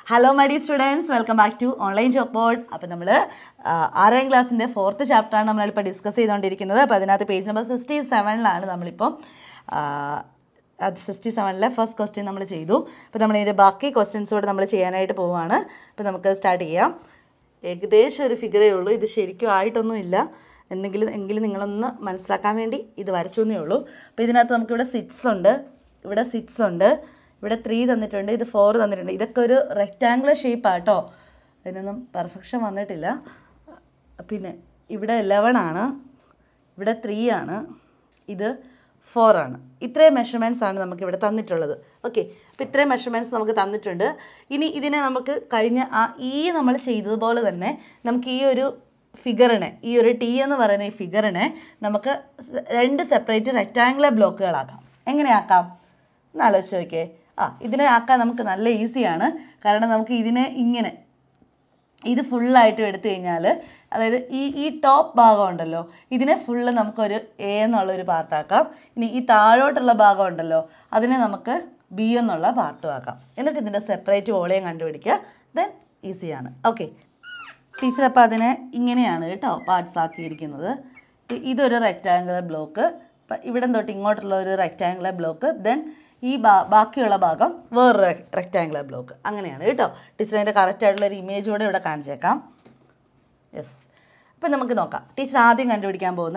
hello my dear students welcome back to online job board അപ്പോൾ നമ്മൾ ആറാം ക്ലാസ്സിൻ്റെ ഫോർത്ത് ചാപ്റ്ററാണ് നമ്മളിപ്പോൾ ഡിസ്കസ് ചെയ്തുകൊണ്ടിരിക്കുന്നത് അപ്പോൾ അതിനകത്ത് പേജ് നമ്പർ സിക്സ്റ്റി സെവനിലാണ് നമ്മളിപ്പം ആ, അത് സിക്സ്റ്റി സെവനിലെ ഫസ്റ്റ് ക്വസ്റ്റ്യൻ നമ്മൾ ചെയ്തു അപ്പോൾ നമ്മൾ ഇതിൻ്റെ ബാക്കി ക്വസ്റ്റ്യൻസ് കൂടെ നമ്മൾ ചെയ്യാനായിട്ട് പോവുകയാണ് അപ്പോൾ നമുക്ക് സ്റ്റാർട്ട് ചെയ്യാം ഏകദേശം ഒരു ഫിഗറേ ഉള്ളൂ ഇത് ശരിക്കും ആയിട്ടൊന്നും ഇല്ല എന്തെങ്കിലും എങ്കിലും നിങ്ങളൊന്ന് മനസ്സിലാക്കാൻ വേണ്ടി ഇത് വരച്ചു എന്നേ ഉള്ളൂ അപ്പോൾ ഇതിനകത്ത് നമുക്കിവിടെ സിക്സ് ഉണ്ട് ഇവിടെ സിക്സ് ഉണ്ട് ഇവിടെ ത്രീ തന്നിട്ടുണ്ട് ഇത് ഫോർ തന്നിട്ടുണ്ട് ഇതൊക്കെ ഒരു റെക്റ്റാങ്കുലർ ഷേപ്പാണ് കേട്ടോ അതിനൊന്നും പെർഫെക്ഷൻ വന്നിട്ടില്ല പിന്നെ ഇവിടെ ലെവൻ ആണ് ഇവിടെ ത്രീ ആണ് ഇത് ഫോർ ആണ് ഇത്രയും മെഷർമെൻറ്റ്സ് ആണ് നമുക്ക് ഇവിടെ തന്നിട്ടുള്ളത് ഓക്കെ അപ്പോൾ ഇത്രയും മെഷർമെൻറ്റ്സ് നമുക്ക് തന്നിട്ടുണ്ട് ഇനി ഇതിനെ നമുക്ക് കഴിഞ്ഞ ആ ഈ നമ്മൾ ചെയ്തതുപോലെ തന്നെ നമുക്ക് ഈ ഒരു ഫിഗറിനെ ഈ ഒരു ടി എന്ന് പറയുന്ന ഈ ഫിഗറിനെ നമുക്ക് സ് രണ്ട് സെപ്പറേറ്റ് റെക്റ്റാങ്കുലർ ബ്ലോക്കുകളാക്കാം എങ്ങനെയാക്കാം ഒന്ന് ആലോചിച്ച് നോക്കിയേ ആ ഇതിനെ ആക്കാൻ നമുക്ക് നല്ല ഈസിയാണ് കാരണം നമുക്ക് ഇതിനെ ഇങ്ങനെ ഇത് ഫുള്ളായിട്ടും എടുത്തു കഴിഞ്ഞാൽ അതായത് ഈ ഈ ടോപ്പ് ഭാഗം ഉണ്ടല്ലോ ഇതിനെ ഫുള്ള് നമുക്കൊരു എ എന്നുള്ളൊരു പാർട്ടാക്കാം ഇനി ഈ താഴോട്ടുള്ള ഭാഗം ഉണ്ടല്ലോ അതിനെ നമുക്ക് ബി എന്നുള്ള പാർട്ടും ആക്കാം എന്നിട്ട് ഇതിൻ്റെ സെപ്പറേറ്റ് വോളിയം കണ്ടുപിടിക്കുക ദെൻ ഈസിയാണ് ഓക്കെ ടീച്ചർ അപ്പോൾ അതിനെ ഇങ്ങനെയാണ് കേട്ടോ പാർട്സ് ആക്കിയിരിക്കുന്നത് ഇ- ഇതൊരു റെക്റ്റാങ്കുലർ ബ്ലോക്ക് ഇപ്പം ഇവിടെ തൊട്ട് ഇങ്ങോട്ടുള്ള ഒരു റെക്റ്റാങ്കുലർ ബ്ലോക്ക് ദെൻ ഈ ബാ ബാക്കിയുള്ള ഭാഗം വേറൊരു റെക്റ്റാങ്കുലർ ബ്ലോക്ക് അങ്ങനെയാണ് കേട്ടോ ടീച്ചർ അതിൻ്റെ കറക്റ്റ് ആയിട്ടുള്ള ഒരു ഇമേജ് കൂടെ ഇവിടെ കാണിച്ചേക്കാം യെസ് അപ്പം നമുക്ക് നോക്കാം ടീച്ചർ ആദ്യം കണ്ടുപിടിക്കാൻ പോകുന്ന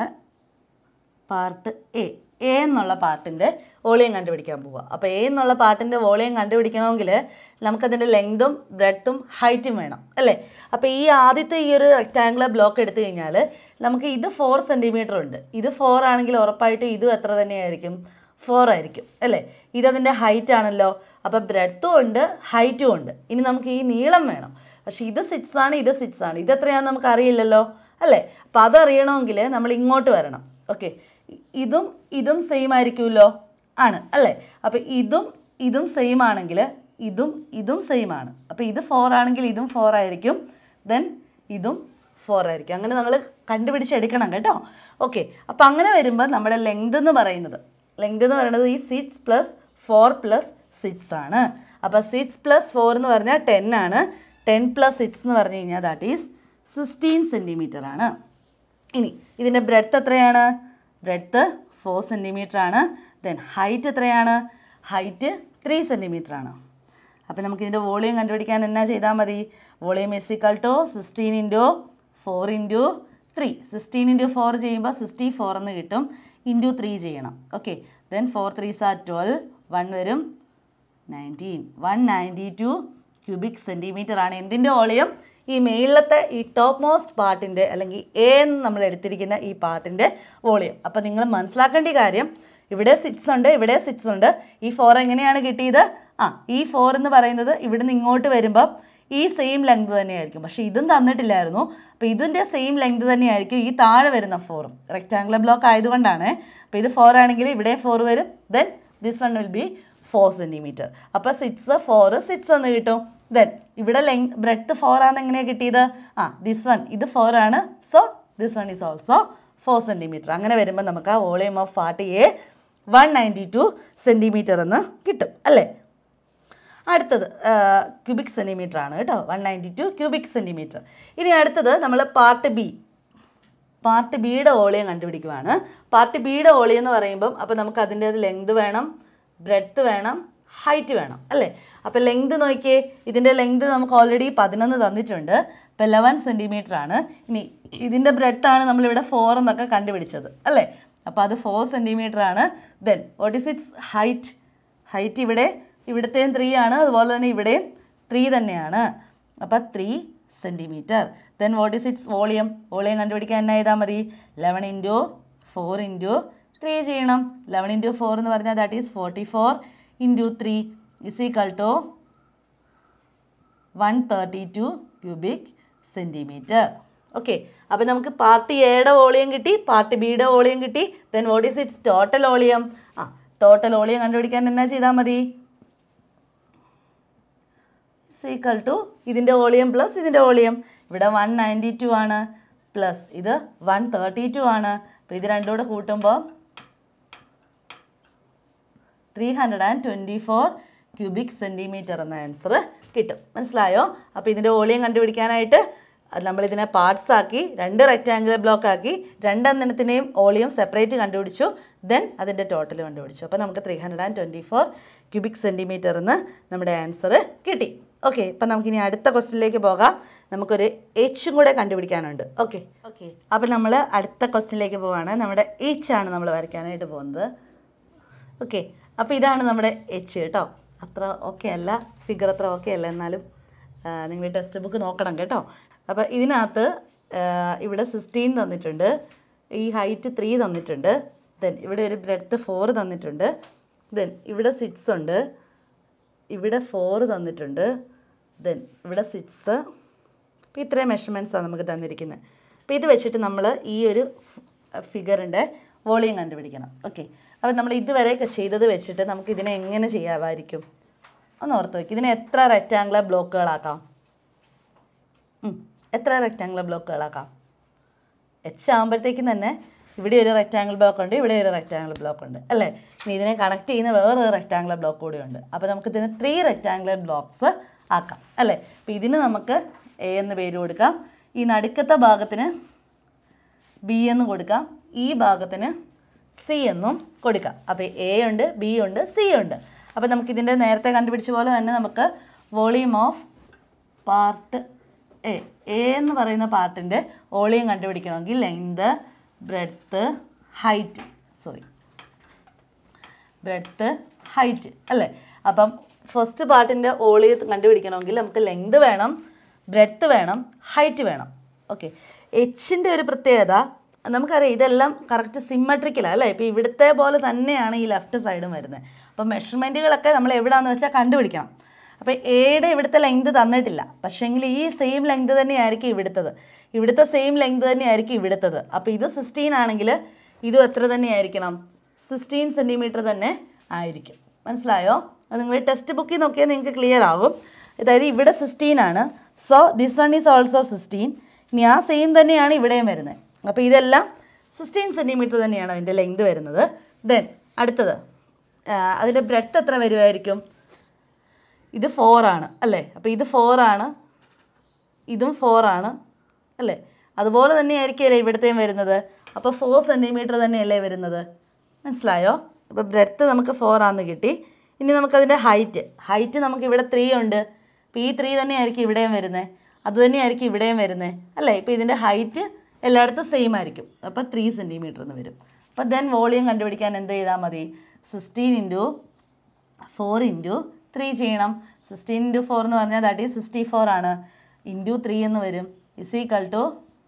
പാർട്ട് എ എ എന്നുള്ള പാർട്ടിൻ്റെ വോളിയം കണ്ടുപിടിക്കാൻ പോവുക അപ്പോൾ എ എന്നുള്ള പാർട്ടിൻ്റെ വോളിയം കണ്ടുപിടിക്കണമെങ്കിൽ നമുക്കതിൻ്റെ ലെങ്തും ബ്രെഡ്ത്തും ഹൈറ്റും വേണം അല്ലേ അപ്പോൾ ഈ ആദ്യത്തെ ഈ ഒരു റെക്റ്റാങ്കുലർ ബ്ലോക്ക് എടുത്തു കഴിഞ്ഞാൽ നമുക്ക് ഇത് ഫോർ സെൻറ്റിമീറ്റർ ഉണ്ട് ഇത് ഫോർ ആണെങ്കിൽ ഉറപ്പായിട്ടും ഇതും എത്ര തന്നെയായിരിക്കും ഫോർ ആയിരിക്കും അല്ലേ ഇതതിൻ്റെ ഹൈറ്റ് ആണല്ലോ അപ്പോൾ ബ്രെഡ്ത്തും ഉണ്ട് ഹൈറ്റും ഉണ്ട് ഇനി നമുക്ക് ഈ നീളം വേണം പക്ഷേ ഇത് സിക്സ് ആണ് ഇത് സിക്സ് ആണ് ഇത് എത്രയാണെന്ന് നമുക്ക് അറിയില്ലല്ലോ അല്ലേ അപ്പോൾ അതറിയണമെങ്കിൽ നമ്മൾ ഇങ്ങോട്ട് വരണം ഓക്കെ ഇതും ഇതും സെയിം ആയിരിക്കുമല്ലോ ആണ് അല്ലേ അപ്പോൾ ഇതും ഇതും സെയിം ആണെങ്കിൽ ഇതും ഇതും സെയിം ആണ് അപ്പോൾ ഇത് ഫോർ ആണെങ്കിൽ ഇതും ഫോർ ആയിരിക്കും ദെൻ ഇതും ഫോർ ആയിരിക്കും അങ്ങനെ നമ്മൾ കണ്ടുപിടിച്ചെടുക്കണം കേട്ടോ ഓക്കെ അപ്പോൾ അങ്ങനെ വരുമ്പോൾ നമ്മുടെ ലെങ്ത് എന്ന് പറയുന്നത് ലെങ്ത് എന്ന് പറയുന്നത് ഈ six plus four plus six ആണ് അപ്പോൾ സിക്സ് പ്ലസ് ഫോർ എന്ന് പറഞ്ഞാൽ ടെൻ ആണ് ടെൻ പ്ലസ് സിക്സ് എന്ന് പറഞ്ഞു കഴിഞ്ഞാൽ ദാറ്റ് ഈസ് സിക്സ്റ്റീൻ സെൻറ്റിമീറ്റർ ആണ് ഇനി ഇതിൻ്റെ ബ്രെഡ്ത്ത് എത്രയാണ് ബ്രെഡ്ത്ത് ഫോർ സെൻറ്റിമീറ്റർ ആണ് ദെൻ ഹൈറ്റ് എത്രയാണ് ഹൈറ്റ് ത്രീ സെൻറ്റിമീറ്റർ ആണ് അപ്പോൾ നമുക്ക് ഇതിൻ്റെ വോളിയം കണ്ടുപിടിക്കാൻ എന്നാ ചെയ്താൽ മതി volume is equal to sixteen into four into three sixteen into four ചെയ്യുമ്പോൾ സിക്സ്റ്റി ഫോർ എന്ന് കിട്ടും ഇൻറ്റു ത്രീ ചെയ്യണം okay then four three sir twelve one വരും nineteen one ninety two cubic centimetre ആണ് എന്തിൻ്റെ വോളിയം ഈ മേളിലത്തെ ഈ ടോപ്പ് മോസ്റ്റ് പാർട്ടിൻ്റെ അല്ലെങ്കിൽ എ എന്ന് നമ്മൾ എടുത്തിരിക്കുന്ന ഈ പാർട്ടിൻ്റെ വോളിയം അപ്പോൾ നിങ്ങൾ മനസ്സിലാക്കേണ്ട കാര്യം ഇവിടെ സിക്സ് ഉണ്ട് ഇവിടെ സിക്സ് ഉണ്ട് ഈ ഫോർ എങ്ങനെയാണ് കിട്ടിയത് ആ ഈ ഫോർ എന്ന് പറയുന്നത് ഇവിടുന്ന് ഇങ്ങോട്ട് വരുമ്പം ഈ സെയിം ലെങ്ത് തന്നെയായിരിക്കും പക്ഷേ ഇതും തന്നിട്ടില്ലായിരുന്നു അപ്പോൾ ഇതിൻ്റെ സെയിം ലെങ്ത് തന്നെയായിരിക്കും ഈ താഴെ വരുന്ന ഫോറും റെക്റ്റാങ്കുലർ ബ്ലോക്ക് ആയതുകൊണ്ടാണ് അപ്പോൾ ഇത് ഫോർ ആണെങ്കിൽ ഇവിടെ ഫോർ വരും then this one will be four centimetre അപ്പോൾ സിക്സ് ഫോർ സിക്സ് എന്ന് കിട്ടും ദെൻ ഇവിടെ ലെങ് ബ്രെഡ്ത്ത് ഫോർ ആണെന്ന് എങ്ങനെയാണ് കിട്ടിയത് ആ ദിസ് വൺ ഇത് ഫോർ ആണ് so this one is also four centimetre അങ്ങനെ വരുമ്പോൾ നമുക്ക് ആ volume of part A one ninety two centimetre എന്ന് കിട്ടും അല്ലേ അടുത്തത് ക്യൂബിക് സെൻറ്റിമീറ്റർ ആണ് കേട്ടോ one ninety two cubic centimetre ഇനി അടുത്തത് നമ്മൾ പാർട്ട് ബി പാർട്ട് ബിയുടെ വോളിയം കണ്ടുപിടിക്കുവാണ് പാർട്ട് ബിയുടെ വോളിയം എന്ന് പറയുമ്പം അപ്പോൾ നമുക്ക് അതിൻ്റെ ലെങ്ത് വേണം ബ്രെഡ്ത്ത് വേണം ഹൈറ്റ് വേണം അല്ലേ അപ്പോൾ ലെങ്ത് നോക്കിയേ ഇതിൻ്റെ ലെങ്ത് നമുക്ക് ഓൾറെഡി പതിനൊന്ന് തന്നിട്ടുണ്ട് ഇപ്പോൾ ലെവൻ സെൻറ്റിമീറ്റർ ആണ് ഇനി ഇതിൻ്റെ ബ്രെഡ്ത്താണ് നമ്മളിവിടെ ഫോർ എന്നൊക്കെ കണ്ടുപിടിച്ചത് അല്ലേ അപ്പോൾ അത് ഫോർ സെൻറ്റിമീറ്റർ ആണ് then what is its height height ഇവിടെ ഇവിടുത്തെയും ത്രീ ആണ് അതുപോലെ തന്നെ ഇവിടെയും ത്രീ തന്നെയാണ് അപ്പോൾ three centimetre then what is its volume volume കണ്ടുപിടിക്കാൻ എന്നാ ചെയ്താൽ മതി eleven into four into three ചെയ്യണം ലെവൻ ഇൻറ്റു ഫോർ എന്ന് പറഞ്ഞാൽ that is forty four into three is equal to one thirty two cubic centimetre okay അപ്പോൾ നമുക്ക് part എയുടെ വോളിയം കിട്ടി പാർട്ട് ബിയുടെ വോളിയം കിട്ടി then what is its total volume ആ ടോട്ടൽ വോളിയം കണ്ടുപിടിക്കാൻ എന്നാ ചെയ്താൽ മതി സീക്വൽ ടു ഇതിൻ്റെ വോളിയം പ്ലസ് ഇതിൻ്റെ വോളിയം ഇവിടെ വൺ നയൻറ്റി ടു ആണ് പ്ലസ് ഇത് വൺ തേർട്ടി ടു ആണ് അപ്പോൾ ഇത് രണ്ടും കൂടെ കൂട്ടുമ്പോൾ three hundred and twenty four cubic centimetre എന്ന ആൻസർ കിട്ടും മനസ്സിലായോ അപ്പോൾ ഇതിൻ്റെ വോളിയം കണ്ടുപിടിക്കാനായിട്ട് അത് നമ്മളിതിനെ പാർട്സ് ആക്കി രണ്ട് റെക്റ്റാങ്കുലർ ബ്ലോക്ക് ആക്കി രണ്ടെണ്ണത്തിനെയും വോളിയം സെപ്പറേറ്റ് കണ്ടുപിടിച്ചു ദെൻ അതിൻ്റെ ടോട്ടൽ കണ്ടുപിടിച്ചു അപ്പോൾ നമുക്ക് three hundred and twenty four cubic centimetre എന്ന് നമ്മുടെ ആൻസർ കിട്ടി ഓക്കെ ഇപ്പം നമുക്കിനി അടുത്ത ക്വസ്റ്റിനിലേക്ക് പോകാം നമുക്കൊരു എച്ചും കൂടെ കണ്ടുപിടിക്കാനുണ്ട് ഓക്കെ ഓക്കെ അപ്പോൾ നമ്മൾ അടുത്ത ക്വസ്റ്റിനിലേക്ക് പോവാണ് നമ്മുടെ എച്ച് ആണ് നമ്മൾ വരയ്ക്കാനായിട്ട് പോകുന്നത് ഓക്കെ അപ്പോൾ ഇതാണ് നമ്മുടെ എച്ച് കേട്ടോ അത്ര ഓക്കെ അല്ല ഫിഗർ അത്ര ഓക്കെ അല്ല എന്നാലും നിങ്ങൾ ടെക്സ്റ്റ് ബുക്ക് നോക്കണം കേട്ടോ അപ്പോൾ ഇതിനകത്ത് ആ, ഇവിടെ സിക്സ്റ്റീൻ തന്നിട്ടുണ്ട് ഈ ഹൈറ്റ് ത്രീ തന്നിട്ടുണ്ട് ദെൻ ഇവിടെ ഒരു ബ്രെഡ്ത്ത് ഫോർ തന്നിട്ടുണ്ട് ദെൻ ഇവിടെ സിക്സ് ഉണ്ട് ഇവിടെ ഫോർ തന്നിട്ടുണ്ട് ദെൻ ഇവിടെ സിക്സ് അപ്പോൾ ഇത്രയും മെഷർമെൻറ്റ്സാണ് നമുക്ക് തന്നിരിക്കുന്നത് അപ്പോൾ ഇത് വെച്ചിട്ട് നമ്മൾ ഈ ഒരു ഫിഗറിൻ്റെ വോളിയം കണ്ടുപിടിക്കണം ഓക്കെ അപ്പോൾ നമ്മൾ ഇതുവരെയൊക്കെ ചെയ്തത് വെച്ചിട്ട് നമുക്ക് ഇതിനെ എങ്ങനെ ചെയ്യാമായിരിക്കും ഒന്ന് ഓർത്ത് വയ്ക്കും ഇതിനെ എത്ര റെക്റ്റാങ്കുലർ ബ്ലോക്കുകളാക്കാം ഉം, എത്ര റെക്റ്റാങ്കുലർ ബ്ലോക്കുകളാക്കാം എച്ച് ആകുമ്പോഴത്തേക്കും തന്നെ ഇവിടെ ഒരു റെക്റ്റാങ്കിൾ ബ്ലോക്ക് ഉണ്ട് ഇവിടെ ഒരു റെക്റ്റാങ്കിൾ ബ്ലോക്ക് ഉണ്ട് അല്ലേ ഇനി ഇതിനെ കണക്ട് ചെയ്യുന്ന വേറൊരു റെക്റ്റാങ്കുലർ ബ്ലോക്ക് കൂടി ഉണ്ട് അപ്പോൾ നമുക്ക് ഇതിന് ത്രീ റെക്റ്റാങ്കുലർ ബ്ലോക്ക്സ് ആക്കാം അല്ലേ അപ്പോൾ ഇതിന് നമുക്ക് എ എന്ന് പേര് കൊടുക്കാം ഈ നടുക്കത്തെ ഭാഗത്തിന് ബി എന്ന് കൊടുക്കാം ഈ ഭാഗത്തിന് സി എന്നും കൊടുക്കാം അപ്പോൾ എ ഉണ്ട് ബി ഉണ്ട് സി ഉണ്ട് അപ്പോൾ നമുക്കിതിൻ്റെ നേരത്തെ കണ്ടുപിടിച്ച പോലെ തന്നെ നമുക്ക് volume of part A A എന്ന് പറയുന്ന പാർട്ടിൻ്റെ വോളിയം കണ്ടുപിടിക്കണമെങ്കിൽ length breadth height sorry breadth height അല്ലേ അപ്പം ഫസ്റ്റ് പാർട്ടിൻ്റെ വോളിയം കണ്ടുപിടിക്കണമെങ്കിൽ നമുക്ക് ലെങ്ത് വേണം ബ്രെഡ്ത്ത് വേണം ഹൈറ്റ് വേണം ഓക്കെ എച്ചിൻ്റെ ഒരു പ്രത്യേകത നമുക്കറിയാം ഇതെല്ലാം കറക്റ്റ് സിമ്മട്രിക്കലാണ് അല്ലേ ഇപ്പോൾ ഇവിടുത്തെ പോലെ തന്നെയാണ് ഈ ലെഫ്റ്റ് സൈഡും വരുന്നത് അപ്പോൾ മെഷർമെൻറ്റുകളൊക്കെ നമ്മൾ എവിടെയാണെന്ന് വെച്ചാൽ കണ്ടുപിടിക്കണം അപ്പോൾ എയുടെ ഇവിടുത്തെ ലെങ്ത് തന്നിട്ടില്ല പക്ഷേങ്കിൽ ഈ സെയിം ലെങ്ത് തന്നെയായിരിക്കും ഇവിടുത്തത് ഇവിടുത്തെ സെയിം ലെങ്ത് തന്നെയായിരിക്കും ഇവിടുത്തത് അപ്പോൾ ഇത് സിക്സ്റ്റീൻ ആണെങ്കിൽ ഇതും എത്ര തന്നെയായിരിക്കണം സിക്സ്റ്റീൻ സെൻറ്റിമീറ്റർ തന്നെ ആയിരിക്കും മനസ്സിലായോ അത് നിങ്ങൾ ടെക്സ്റ്റ് ബുക്കിൽ നോക്കിയാൽ നിങ്ങൾക്ക് ക്ലിയർ ആവും അതായത് ഇവിടെ സിക്സ്റ്റീൻ ആണ് so this one is also sixteen ഇനി ആ സെയിം തന്നെയാണ് ഇവിടെയും വരുന്നത് അപ്പോൾ ഇതെല്ലാം സിക്സ്റ്റീൻ സെൻറ്റിമീറ്റർ തന്നെയാണ് അതിൻ്റെ ലെങ്ത് വരുന്നത് ദെൻ അടുത്തത് ആ, അതിൻ്റെ ബ്രെഡ്ത്ത് എത്ര വരുമായിരിക്കും ഇത് ഫോറാണ് അല്ലേ അപ്പോൾ ഇത് ഫോറാണ് ഇതും ഫോറാണ് അല്ലേ അതുപോലെ തന്നെയായിരിക്കുമല്ലേ ഇവിടുത്തെയും വരുന്നത് അപ്പോൾ ഫോർ സെൻറ്റിമീറ്റർ തന്നെയല്ലേ വരുന്നത് മനസ്സിലായോ അപ്പോൾ ബ്രെഡ്ത്ത് നമുക്ക് ഫോറാന്ന് കിട്ടി ഇനി നമുക്കതിൻ്റെ ഹൈറ്റ് ഹൈറ്റ് നമുക്ക് ഇവിടെ ത്രീ ഉണ്ട് അപ്പോൾ ഈ ത്രീ തന്നെയായിരിക്കും ഇവിടെയും വരുന്നത് അത് തന്നെയായിരിക്കും ഇവിടെയും വരുന്നത് അല്ലേ ഇപ്പോൾ ഇതിൻ്റെ ഹൈറ്റ് എല്ലായിടത്തും സെയിം ആയിരിക്കും അപ്പോൾ ത്രീ സെൻറ്റിമീറ്റർ എന്ന് വരും അപ്പോൾ ദെൻ വോളിയം കണ്ടുപിടിക്കാൻ എന്ത് ചെയ്താൽ മതി sixteen into four into three ചെയ്യണം സിക്സ്റ്റീൻ ഇൻറ്റു ഫോർ എന്ന് പറഞ്ഞാൽ ദാറ്റ് ഈസ് സിക്സ്റ്റി ഫോർ ആണ് ഇൻറ്റു ത്രീ എന്ന് വരും is equal to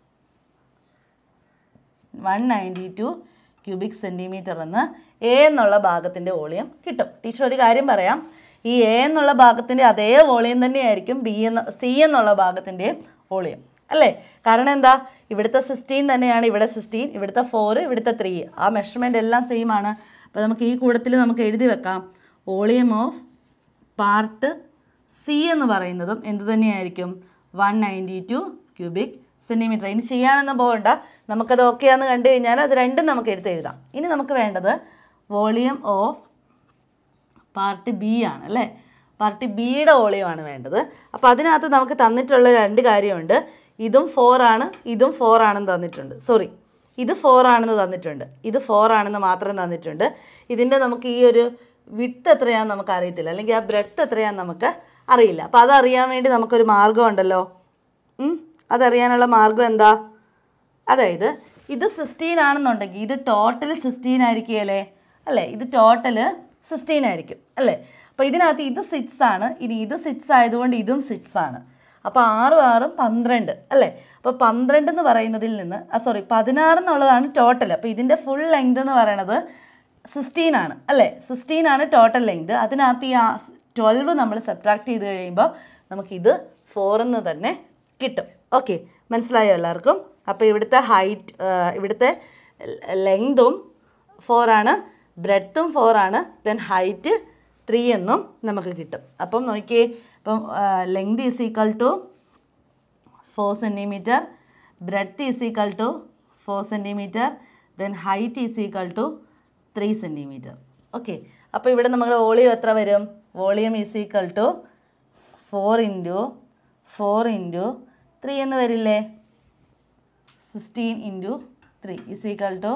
one ninety two cubic centimetre എന്ന് എ എന്നുള്ള ഭാഗത്തിൻ്റെ വോളിയം കിട്ടും ടീച്ചർ ഒരു കാര്യം പറയാം ഈ എ എന്നുള്ള ഭാഗത്തിൻ്റെ അതേ വോളിയം തന്നെയായിരിക്കും ബി എന്ന സി എന്നുള്ള ഭാഗത്തിൻ്റെയും വോളിയം അല്ലേ കാരണം എന്താ ഇവിടുത്തെ സിക്സ്റ്റീൻ തന്നെയാണ് ഇവിടെ സിക്സ്റ്റീൻ ഇവിടുത്തെ ഫോർ ഇവിടുത്തെ ത്രീ ആ മെഷർമെൻ്റ് എല്ലാം സെയിം ആണ് അപ്പോൾ നമുക്ക് ഈ കൂടത്തിൽ നമുക്ക് എഴുതി വെക്കാം വോളിയം ഓഫ് പാർട്ട് സി എന്ന് പറയുന്നതും എന്ത് തന്നെയായിരിക്കും one ninety two cubic centimetre ഇനി ചെയ്യാനൊന്നും പോകണ്ട നമുക്കത് ഓക്കെ ആണെന്ന് കണ്ടു കഴിഞ്ഞാൽ അത് രണ്ടും നമുക്ക് എടുത്ത് എഴുതാം ഇനി നമുക്ക് വേണ്ടത് വോളിയം ഓഫ് പാർട്ട് ബി ആണ് അല്ലേ പാർട്ട് ബിയുടെ വോളിയമാണ് വേണ്ടത് അപ്പോൾ അതിനകത്ത് നമുക്ക് തന്നിട്ടുള്ള രണ്ട് കാര്യമുണ്ട് ഇതും ഫോർ ആണ് ഇതും ഫോർ ആണെന്ന് തന്നിട്ടുണ്ട് സോറി ഇത് ഫോർ ആണെന്ന് തന്നിട്ടുണ്ട് ഇത് ഫോർ ആണെന്ന് മാത്രം തന്നിട്ടുണ്ട് ഇതിൻ്റെ നമുക്ക് ഈ ഒരു വിട്ട് എത്രയാണെന്ന് നമുക്ക് അറിയത്തില്ല അല്ലെങ്കിൽ ആ ബ്രെഡ്ത്ത് എത്രയാണെന്ന് നമുക്ക് അറിയില്ല അപ്പോൾ അതറിയാൻ വേണ്ടി നമുക്കൊരു മാർഗം ഉണ്ടല്ലോ ഉം, അതറിയാനുള്ള മാർഗം എന്താ അതായത് ഇത് സിക്സ്റ്റീൻ ആണെന്നുണ്ടെങ്കിൽ ഇത് ടോട്ടൽ സിക്സ്റ്റീൻ ആയിരിക്കുകയല്ലേ അല്ലേ ഇത് ടോട്ടൽ സിക്സ്റ്റീൻ ആയിരിക്കും അല്ലേ അപ്പോൾ ഇതിനകത്ത് ഇത് സിക്സ് ആണ് ഇനി ഇത് സിക്സ് ആയതുകൊണ്ട് ഇതും സിക്സ് ആണ് അപ്പോൾ ആറും ആറും പന്ത്രണ്ട് അല്ലേ അപ്പോൾ പന്ത്രണ്ട് എന്ന് പറയുന്നതിൽ നിന്ന് സോറി പതിനാറ് എന്നുള്ളതാണ് ടോട്ടൽ അപ്പോൾ ഇതിൻ്റെ ഫുൾ ലെങ്ത് എന്ന് പറയണത് സിക്സ്റ്റീൻ ആണ് അല്ലേ സിക്സ്റ്റീൻ ആണ് ടോട്ടൽ ലെങ്ത് അതിനകത്ത് ഈ ട്വൽവ് നമ്മൾ സബ്ട്രാക്ട് ചെയ്ത് കഴിയുമ്പോൾ നമുക്കിത് ഫോറിന്ന് തന്നെ കിട്ടും ഓക്കെ മനസ്സിലായോ എല്ലാവർക്കും അപ്പോൾ ഇവിടുത്തെ ഹൈറ്റ് ഇവിടുത്തെ ലെങ്തും ഫോറാണ് ബ്രെഡ്ത്തും ഫോറാണ് ദെൻ ഹൈറ്റ് ത്രീ എന്നും നമുക്ക് കിട്ടും അപ്പം നോക്കിയേ അപ്പം length is equal to four centimetre breadth is equal to four centimetre then height is equal to three centimetre okay അപ്പോൾ ഇവിടെ നമ്മുടെ വോളിയം എത്ര വരും volume is equal to four into four into three എന്ന് വരില്ലേ sixteen into three is equal to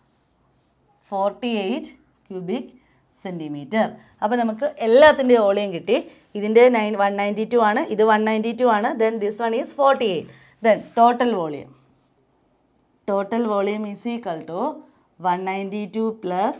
forty eight cubic centimetre അപ്പോൾ നമുക്ക് എല്ലാത്തിൻ്റെയും വോളിയം കിട്ടി ഇതിൻ്റെ നയൻ വൺ നയൻറ്റി ടു ആണ് ഇത് വൺ നയൻറ്റി ടു ആണ് then this one is forty eight then total volume total volume is equal to one ninety two plus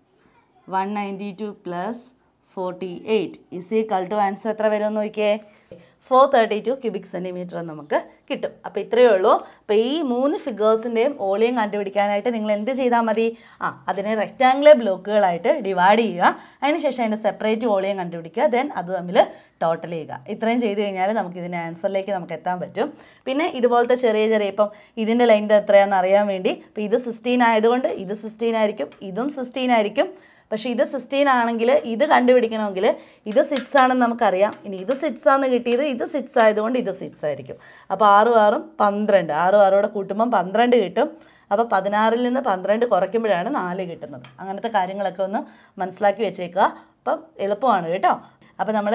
one ninety two plus forty eight is equal to answer എത്ര വരുമെന്ന് നോക്കിയേ four thirty two cubic centimetre നമുക്ക് കിട്ടും അപ്പോൾ ഇത്രയേ ഉള്ളൂ അപ്പോൾ ഈ മൂന്ന് ഫിഗേഴ്സിൻ്റെയും വോളിയം കണ്ടുപിടിക്കാനായിട്ട് നിങ്ങൾ എന്ത് ചെയ്താൽ മതി ആ അതിനെ റെക്റ്റാങ്കുലർ ബ്ലോക്കുകളായിട്ട് ഡിവൈഡ് ചെയ്യുക അതിനുശേഷം അതിൻ്റെ സെപ്പറേറ്റ് വോളിയം കണ്ടുപിടിക്കുക ദെൻ അത് തമ്മിൽ ടോട്ടൽ ചെയ്യുക ഇത്രയും ചെയ്ത് കഴിഞ്ഞാൽ നമുക്ക് ഇതിൻ്റെ ആൻസറിലേക്ക് നമുക്ക് എത്താൻ പറ്റും പിന്നെ ഇതുപോലത്തെ ചെറിയ ചെറിയ ഇപ്പം ഇതിൻ്റെ ലെങ്ത് എത്രയാണെന്ന് അറിയാൻ വേണ്ടി ഇപ്പോൾ ഇത് സിക്സ്റ്റീൻ ആയതുകൊണ്ട് ഇത് സിക്സ്റ്റീൻ ആയിരിക്കും ഇതും സിക്സ്റ്റീൻ ആയിരിക്കും പക്ഷേ ഇത് സിക്സ്റ്റീൻ ആണെങ്കിൽ ഇത് കണ്ടുപിടിക്കണമെങ്കിൽ ഇത് സിക്സ് ആണെന്ന് നമുക്കറിയാം ഇനി ഇത് സിക്സ് ആണെന്ന് കിട്ടിയത് ഇത് സിക്സ് ആയതുകൊണ്ട് ഇത് സിക്സ് ആയിരിക്കും അപ്പോൾ ആറും ആറും പന്ത്രണ്ട് ആറും ആറോടെ കൂട്ടുമ്പം പന്ത്രണ്ട് കിട്ടും അപ്പോൾ പതിനാറിൽ നിന്ന് പന്ത്രണ്ട് കുറയ്ക്കുമ്പോഴാണ് നാല് കിട്ടുന്നത് അങ്ങനത്തെ കാര്യങ്ങളൊക്കെ ഒന്ന് മനസ്സിലാക്കി വെച്ചേക്കുക അപ്പം എളുപ്പമാണ് കേട്ടോ അപ്പോൾ നമ്മൾ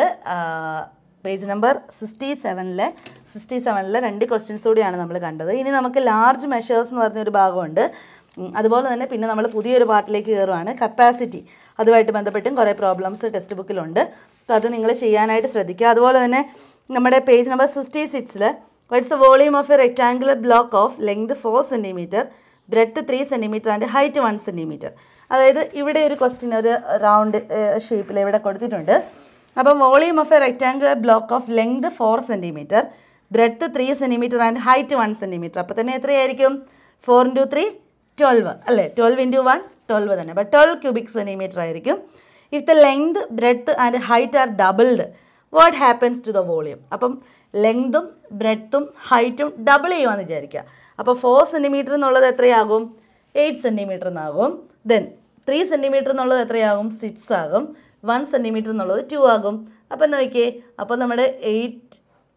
പേജ് നമ്പർ സിക്സ്റ്റി സെവനിലെ സിക്സ്റ്റി സെവനിലെ രണ്ട് ക്വസ്റ്റ്യൻസ് കൂടിയാണ് നമ്മൾ കണ്ടത് ഇനി നമുക്ക് ലാർജ് മെഷേഴ്സ് എന്ന് പറഞ്ഞൊരു ഭാഗമുണ്ട് ഉം, അതുപോലെ തന്നെ പിന്നെ നമ്മൾ പുതിയൊരു പാർട്ടിലേക്ക് കയറുവാണ് കപ്പാസിറ്റി അതുമായിട്ട് ബന്ധപ്പെട്ടും കുറേ പ്രോബ്ലംസ് ടെക്സ്റ്റ് ബുക്കിലുണ്ട് അപ്പോൾ അത് നിങ്ങൾ ചെയ്യാനായിട്ട് ശ്രദ്ധിക്കുക അതുപോലെ തന്നെ നമ്മുടെ പേജ് നമ്പർ സിക്സ്റ്റി സിക്സിൽ what's a volume of a rectangular block of length four centimetre breadth three centimetre and height one centimetre അതായത് ഇവിടെ ഒരു ക്വസ്റ്റ്യൻ ഒരു റൗണ്ട് ഷേപ്പിൽ ഇവിടെ കൊടുത്തിട്ടുണ്ട് അപ്പം volume of a rectangular block of length four centimetre breadth three centimetre and height one centimetre അപ്പോൾ തന്നെ എത്രയായിരിക്കും ഫോർ ഇൻറ്റു ത്രീ ട്വൽവ് അല്ലേ ട്വൽവ് ഇൻറ്റു വൺ ട്വൽവ് തന്നെ അപ്പോൾ ട്വൽവ് ക്യൂബിക് സെൻറ്റിമീറ്റർ ആയിരിക്കും if the length breadth and height are doubled what happens to the volume അപ്പം ലെങ്തും ബ്രെഡ്ത്തും ഹൈറ്റും ഡബിൾ ചെയ്യുവാന്ന് വിചാരിക്കുക അപ്പോൾ ഫോർ സെൻറ്റിമീറ്റർ എന്നുള്ളത് എത്രയാകും എയ്റ്റ് സെൻറ്റിമീറ്റർ എന്നാകും ദെൻ ത്രീ സെൻറ്റിമീറ്റർ എന്നുള്ളത് എത്രയാകും സിക്സ് ആകും വൺ സെൻറ്റിമീറ്റർ എന്നുള്ളത് ടു ആകും അപ്പം നോക്കിയേ അപ്പോൾ നമ്മുടെ എയ്റ്റ്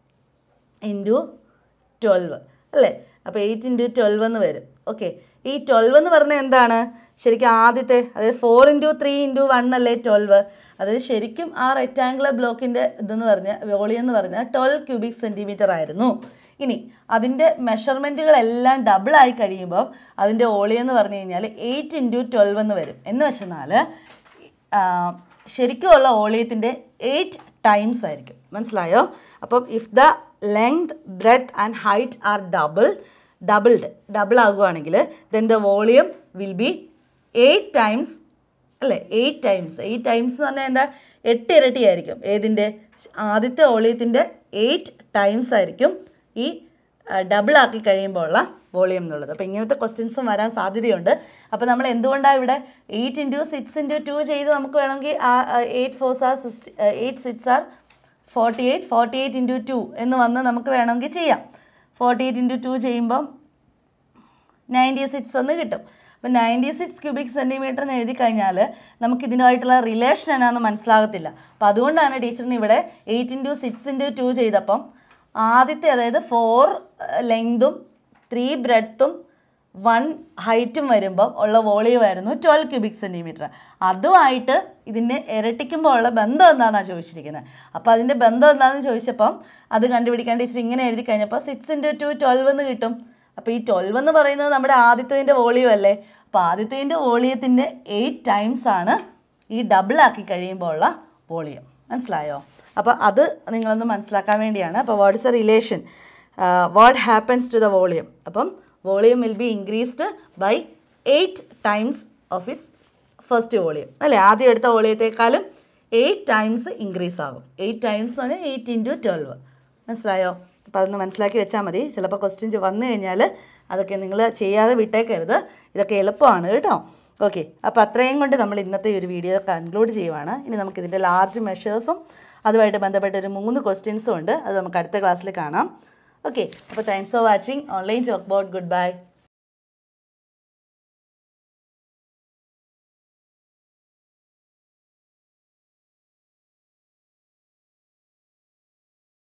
ഇൻറ്റു ട്വൽവ് അല്ലേ അപ്പോൾ എയ്റ്റ് ഇൻറ്റു ട്വൽവ് എന്ന് വരും ഓക്കെ ഈ ട്വൽവ് എന്ന് പറഞ്ഞാൽ എന്താണ് ശരിക്കും ആദ്യത്തെ അതായത് four into three into one അല്ലേ ട്വൽവ് അതായത് ശരിക്കും ആ റെക്റ്റാങ്കുലർ ബ്ലോക്കിൻ്റെ ഇതെന്ന് പറഞ്ഞാൽ വോളിയം എന്ന് പറഞ്ഞാൽ ട്വൽവ് ക്യൂബിക് സെൻറ്റിമീറ്റർ ആയിരുന്നു ഇനി അതിൻ്റെ മെഷർമെൻറ്റുകളെല്ലാം ഡബിൾ ആയി കഴിയുമ്പോൾ അതിൻ്റെ വോളിയം എന്ന് പറഞ്ഞു കഴിഞ്ഞാൽ എയ്റ്റ് ഇൻറ്റു ട്വൽവ് എന്ന് വരും എന്ന് വെച്ചെന്നാൽ ശരിക്കുമുള്ള വോളിയത്തിൻ്റെ എയ്റ്റ് ടൈംസ് ആയിരിക്കും മനസ്സിലായോ അപ്പം if the length bread and height are double doubled double ആകുകയാണെങ്കിൽ then the volume will be eight times അല്ലേ എയ്റ്റ് ടൈംസ് എയ്റ്റ് ടൈംസ് എന്ന് പറഞ്ഞാൽ എന്താ എട്ട് ഇരട്ടിയായിരിക്കും ഏതിൻ്റെ ആദ്യത്തെ വോളിയത്തിൻ്റെ എയ്റ്റ് ടൈംസ് ആയിരിക്കും ഈ ഡബിൾ ആക്കി കഴിയുമ്പോൾ ഉള്ള വോളിയം എന്നുള്ളത് അപ്പോൾ ഇങ്ങനത്തെ ക്വസ്റ്റ്യൻസും വരാൻ സാധ്യതയുണ്ട് അപ്പോൾ നമ്മൾ എന്തുകൊണ്ടാണ് ഇവിടെ eight into six into two ചെയ്ത് നമുക്ക് വേണമെങ്കിൽ ആ eight fours are six eight six are forty eight forty eight into two എന്ന് വന്ന് നമുക്ക് വേണമെങ്കിൽ ചെയ്യാം ഫോർട്ടി എയ്റ്റ് ഇൻറ്റു ടു ചെയ്യുമ്പം നയൻറ്റി സിക്സ് എന്ന് കിട്ടും അപ്പം നയൻറ്റി സിക്സ് ക്യൂബിക് സെൻറ്റിമീറ്റർ എന്ന് എഴുതി കഴിഞ്ഞാൽ നമുക്ക് ഇതിനായിട്ടുള്ള റിലേഷൻ എന്നാന്ന് മനസ്സിലാകത്തില്ല അപ്പോൾ അതുകൊണ്ടാണ് ടീച്ചറിന് ഇവിടെ eight into six into two ചെയ്തപ്പം ആദ്യത്തെ അതായത് ഫോർ ലെങ്തും ത്രീ ബ്രെഡ്ത്തും വൺ ഹൈറ്റും വരുമ്പം ഉള്ള വോളിയം ആയിരുന്നു ട്വൽവ് ക്യൂബിക് സെൻറ്റിമീറ്റർ അതുമായിട്ട് ഇതിനെ ഇരട്ടിക്കുമ്പോൾ ഉള്ള ബന്ധം എന്താണെന്നാണ് ചോദിച്ചിരിക്കുന്നത് അപ്പോൾ അതിൻ്റെ ബന്ധം എന്താണെന്ന് ചോദിച്ചപ്പം അത് കണ്ടുപിടിക്കാൻ ടീച്ചർ ഇങ്ങനെ എഴുതി കഴിഞ്ഞപ്പോൾ സിക്സ് ഇൻറ്റു ടു ട്വൽവ് എന്ന് കിട്ടും അപ്പോൾ ഈ ട്വൽവ് എന്ന് പറയുന്നത് നമ്മുടെ ആദ്യത്തേതിൻ്റെ വോളിയം അല്ലേ അപ്പോൾ ആദ്യത്തേതിൻ്റെ വോളിയത്തിൻ്റെ എയ്റ്റ് ടൈംസ് ആണ് ഈ ഡബിൾ ആക്കി കഴിയുമ്പോൾ ഉള്ള വോളിയം മനസ്സിലായോ അപ്പോൾ അത് നിങ്ങളൊന്ന് മനസ്സിലാക്കാൻ വേണ്ടിയാണ് അപ്പോൾ what is a relation what happens to the volume അപ്പം volume will be increased by eight times of its first volume അല്ലേ ആദ്യം എടുത്ത വോളിയത്തെക്കാളും എയ്റ്റ് ടൈംസ് ഇൻക്രീസ് ആകും എയ്റ്റ് ടൈംസ് ആണ് എയ്റ്റ് ഇൻറ്റു ട്വൽവ് മനസ്സിലായോ അപ്പോൾ അതൊന്ന് മനസ്സിലാക്കി വെച്ചാൽ മതി ചിലപ്പോൾ ക്വസ്റ്റ്യൻ വന്നു കഴിഞ്ഞാൽ അതൊക്കെ നിങ്ങൾ ചെയ്യാതെ വിട്ടേക്കരുത് ഇതൊക്കെ എളുപ്പമാണ് കേട്ടോ ഓക്കെ അപ്പോൾ അത്രയും കൊണ്ട് നമ്മൾ ഇന്നത്തെ ഈ ഒരു വീഡിയോ കൺക്ലൂഡ് ചെയ്യുവാണ് ഇനി നമുക്ക് ഇതിൻ്റെ ലാർജ് മെഷേഴ്സും അതുമായിട്ട് ബന്ധപ്പെട്ട ഒരു മൂന്ന് ക്വസ്റ്റ്യൻസും ഉണ്ട് അത് നമുക്ക് അടുത്ത ക്ലാസ്സിൽ കാണാം ഓക്കെ അപ്പോൾ thanks for watching online chalk board good by